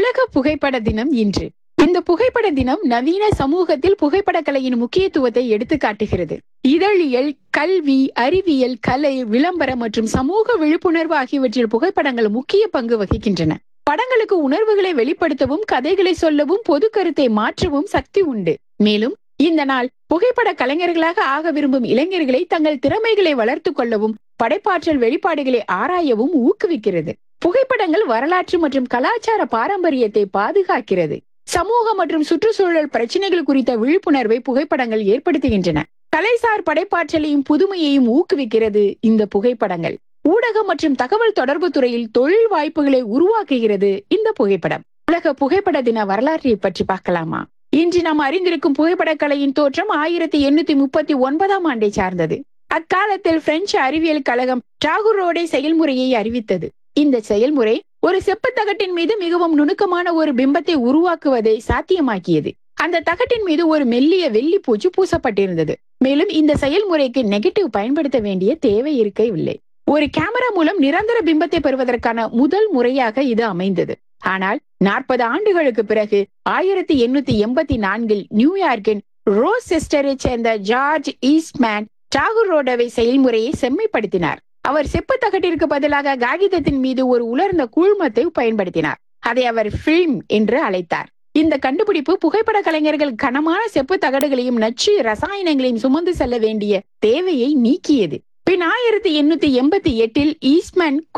உலக புகைப்பட தினம் இன்று இந்த புகைப்பட தினம் நவீன சமூகத்தில் புகைப்பட கலையின் முக்கியத்துவத்தை எடுத்து காட்டுகிறது இதழியல் கல்வி அறிவியல் கலை விளம்பரம் மற்றும் சமூக விழிப்புணர்வு ஆகியவற்றில் புகைப்படங்கள் முக்கிய பங்கு வகிக்கின்றன படங்களுக்கு உணர்வுகளை வெளிப்படுத்தவும் கதைகளை சொல்லவும் பொது கருத்தை மாற்றவும் சக்தி உண்டு மேலும் இந்த நாள் புகைப்பட கலைஞர்களாக ஆக விரும்பும் இளைஞர்களை தங்கள் திறமைகளை வளர்த்துக் கொள்ளவும் படைப்பாற்றல் வெளிப்பாடுகளை ஆராயவும் ஊக்குவிக்கிறது புகைப்படங்கள் வரலாற்று மற்றும் கலாச்சார பாரம்பரியத்தை பாதுகாக்கிறது சமூக மற்றும் சுற்றுச்சூழல் பிரச்சனைகள் குறித்த விழிப்புணர்வை புகைப்படங்கள் ஏற்படுத்துகின்றன கலைசார் படைப்பாற்றலையும் புதுமையையும் ஊக்குவிக்கிறது இந்த புகைப்படங்கள் ஊடகம் மற்றும் தகவல் தொடர்பு துறையில் தொழில் வாய்ப்புகளை உருவாக்குகிறது இந்த புகைப்படம் உலக புகைப்பட தின வரலாற்றை பற்றி பார்க்கலாமா இன்று நாம் அறிந்திருக்கும் புகைப்படக் கலையின் தோற்றம் ஆயிரத்தி எண்ணூத்தி முப்பத்தி ஒன்பதாம் ஆண்டை சார்ந்தது அக்காலத்தில் பிரெஞ்சு அறிவியல் கழகம் டாகுரோடை செயல்முறையை அறிவித்தது இந்த செயல்முறை ஒரு செப்பு தகட்டின் மீது மிகவும் நுணுக்கமான ஒரு பிம்பத்தை உருவாக்குவதை சாத்தியமாக்கியது அந்த தகட்டின் மீது ஒரு மெல்லிய வெள்ளி பூச்சு பூசப்பட்டிருந்தது மேலும் இந்த செயல்முறைக்கு நெகட்டிவ் பயன்படுத்த வேண்டிய தேவை இருக்கவில்லை ஒரு கேமரா மூலம் நிரந்தர பிம்பத்தை பெறுவதற்கான முதல் முறையாக இது அமைந்தது ஆனால் நாற்பது ஆண்டுகளுக்கு பிறகு ஆயிரத்தி எண்ணூத்தி எண்பத்தி நான்கில் நியூயார்க்கின் ரோஸ் சிஸ்டரை சேர்ந்த ஜார்ஜ் ஈஸ்ட்மேன் டாகூர் ரோடவை செயல்முறையை செம்மைப்படுத்தினார் அவர் செப்பு தகட்டிற்கு பதிலாக காகிதத்தின் மீது ஒரு உலர்ந்த கூழ்மத்தை பயன்படுத்தினார் அதை அவர் பிலிம் என்று அழைத்தார் இந்த கண்டுபிடிப்பு புகைப்பட கலைஞர்கள் கனமான செப்பு தகடுகளையும் நச்சு ரசாயனங்களையும் சுமந்து செல்ல வேண்டிய தேவையை நீக்கியது பின் ஆயிரத்தி எண்ணூத்தி எண்பத்தி எட்டில் ஈஸ்ட்மேன்